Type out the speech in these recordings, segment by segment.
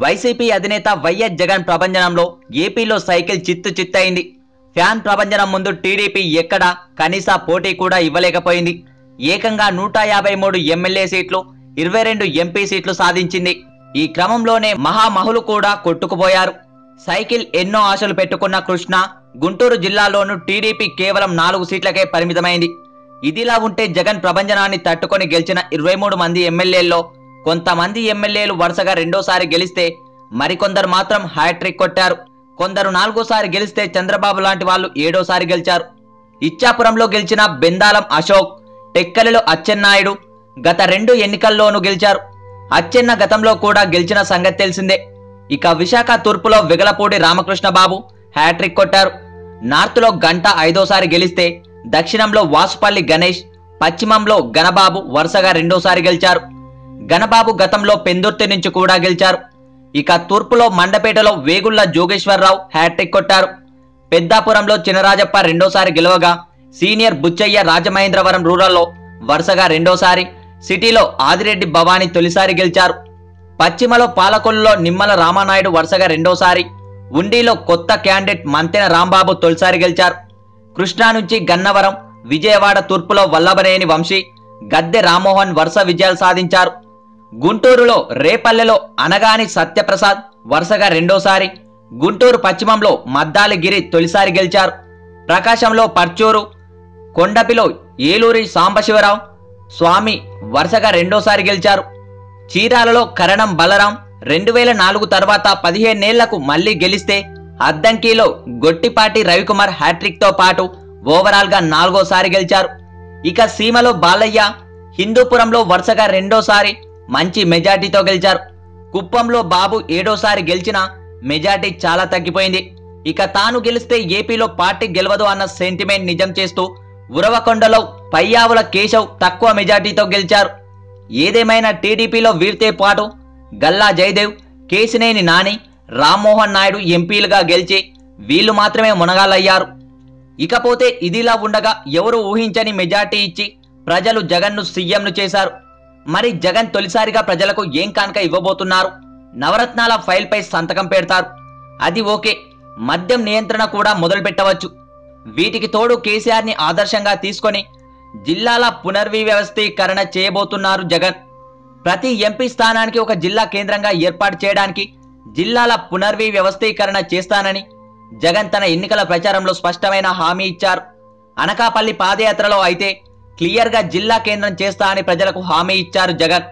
YCP అధినేత YS Jagan ప్రభంజనంలో ఏపీలో cycle చిత్తు చిత్తయింది ఫ్యాన్ ప్రభంజనం ముందు టీడీపీ ఎక్కడా కనీస పోటీ కూడా ఇవ్వలేకపోయింది ఏకంగా నూట యాభై మూడు ఎమ్మెల్యే సీట్లు ఇరవై రెండు ఎంపీ సీట్లు సాధించింది ఈ క్రమంలోనే మహామహులు కూడా కొట్టుకుపోయారు సైకిల్ ఎన్నో ఆశలు పెట్టుకున్న కృష్ణ గుంటూరు జిల్లాలోనూ టీడీపీ కేవలం నాలుగు సీట్లకే పరిమితమైంది ఇదిలా ఉంటే జగన్ ప్రభంజనాన్ని తట్టుకొని గెలిచిన ఇరవై మూడు మంది ఎమ్మెల్యేల్లో కొంతమంది ఎమ్మెల్యేలు వరుసగా రెండోసారి గెలిస్తే మరికొందరు మాత్రం హ్యాట్రిక్ కొట్టారు కొందరు నాలుగోసారి గెలిస్తే చంద్రబాబు లాంటి వాళ్ళు ఏడోసారి గెలిచారు ఇచ్చాపురంలో గెలిచిన బెందాలం అశోక్ టెక్కలిలో అచ్చెన్నాయుడు గత రెండు ఎన్నికల్లోనూ గెలిచారు అచ్చెన్న గతంలో కూడా గెలిచిన సంగతి తెలిసిందే ఇక విశాఖ తూర్పులో వెగలపూడి రామకృష్ణబాబు హ్యాట్రిక్ కొట్టారు నార్త్లో గంట ఐదోసారి గెలిస్తే దక్షిణంలో వాసుపల్లి గణేష్ పశ్చిమంలో గణబాబు వరుసగా రెండోసారి గెలిచారు గణబాబు గతంలో పెందుర్తి నుంచి కూడా గెలిచారు ఇక తూర్పులో మండపేటలో వేగుళ్ల జోగేశ్వరరావు హ్యాట్రిక్ కొట్టారు పెద్దాపురంలో చినరాజప్ప రెండోసారి గెలవగా సీనియర్ బుచ్చయ్య రాజమహేంద్రవరం రూరల్లో వరుసగా రెండోసారి సిటీలో ఆదిరెడ్డి భవానీ తొలిసారి గెలిచారు పశ్చిమలో పాలకొల్లులో నిమ్మల రామానాయుడు వరుసగా రెండోసారి ఉండిలో కొత్త క్యాండిడేట్ మంతెన రాంబాబు తొలిసారి గెలిచారు కృష్ణా నుంచి గన్నవరం విజయవాడ తూర్పులో వల్లభనేని వంశీ గద్దె రామ్మోహన్ వరుస విజయాలు సాధించారు గుంటూరులో రేపల్లెలో అనగాని సత్యప్రసాద్ వరుసగా రెండోసారి గుంటూరు పశ్చిమంలో మద్దాలిగిరి తొలిసారి గెలిచారు ప్రకాశంలో పర్చూరు కొండపిలో ఏలూరి సాంబశివరావు స్వామి వరుసగా రెండోసారి గెలిచారు చీరాలలో కరణం బలరాం రెండు వేల నాలుగు తర్వాత పదిహేనేళ్లకు మళ్లీ గెలిస్తే అద్దంకిలో గొట్టిపాటి రవికుమార్ హ్యాట్రిక్ తో పాటు ఓవరాల్ గా నాలుగోసారి గెలిచారు ఇక సీమలో బాలయ్య హిందూపురంలో వరుసగా రెండోసారి మంచి మెజార్టీతో గెలిచారు కుప్పంలో బాబు ఏడోసారి గెలిచినా మెజార్టీ చాలా తగ్గిపోయింది ఇక తాను గెలిస్తే ఏపీలో పార్టీ గెలవదు అన్న సెంటిమెంట్ నిజం చేస్తూ ఉరవకొండలో పయ్యావుల కేశవ్ తక్కువ మెజార్టీతో గెలిచారు ఏదేమైనా టీడీపీలో వీరితో పాటు గల్లా జయదేవ్ కేసినేని నాని రామ్మోహన్ నాయుడు ఎంపీలుగా గెలిచి వీళ్ళు మాత్రమే మునగాలయ్యారు ఇకపోతే ఇదిలా ఉండగా ఎవరు ఊహించని మెజార్టీ ఇచ్చి ప్రజలు జగన్ను సీఎంను చేశారు మరి జగన్ తొలిసారిగా ప్రజలకు ఏం కానుక ఇవ్వబోతున్నారు నవరత్నాల ఫైల్పై సంతకం పెడతారు అది ఓకే మద్యం నియంత్రణ కూడా మొదలు పెట్టవచ్చు వీటికి తోడు కేసీఆర్ ని ఆదర్శంగా తీసుకొని జిల్లాల పునర్వ్యవస్థీకరణ చేయబోతున్నారు జగన్ ప్రతి ఎంపీ స్థానానికి ఒక జిల్లా కేంద్రంగా ఏర్పాటు చేయడానికి జిల్లాల పునర్వి వ్యవస్థీకరణ చేస్తానని జగన్ తన ఎన్నికల ప్రచారంలో స్పష్టమైన హామీ ఇచ్చారు అనకాపల్లి పాదయాత్రలో అయితే క్లియర్గా జిల్లా కేంద్రం చేస్తా అని ప్రజలకు హామీ ఇచ్చారు జగన్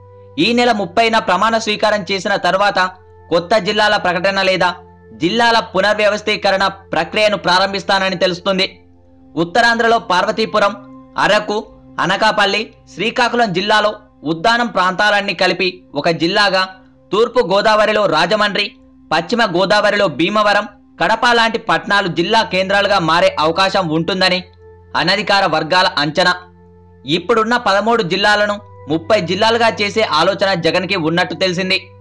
ఈ నెల ముప్పైన ప్రమాణ స్వీకారం చేసిన తర్వాత కొత్త జిల్లాల ప్రకటన లేదా జిల్లాల పునర్వ్యవస్థీకరణ ప్రక్రియను ప్రారంభిస్తానని తెలుస్తుంది ఉత్తరాంధ్రలో పార్వతీపురం అరకు అనకాపల్లి శ్రీకాకుళం జిల్లాలో ఉద్దానం ప్రాంతాలన్నీ కలిపి ఒక జిల్లాగా తూర్పు గోదావరిలో రాజమండ్రి పశ్చిమ గోదావరిలో భీమవరం కడప లాంటి పట్టణాలు జిల్లా కేంద్రాలుగా మారే అవకాశం ఉంటుందని అనధికార వర్గాల అంచనా ఇప్పుడున్న పదమూడు జిల్లాలను ముప్పై జిల్లాలుగా చేసే ఆలోచన జగన్కి ఉన్నట్టు తెలిసింది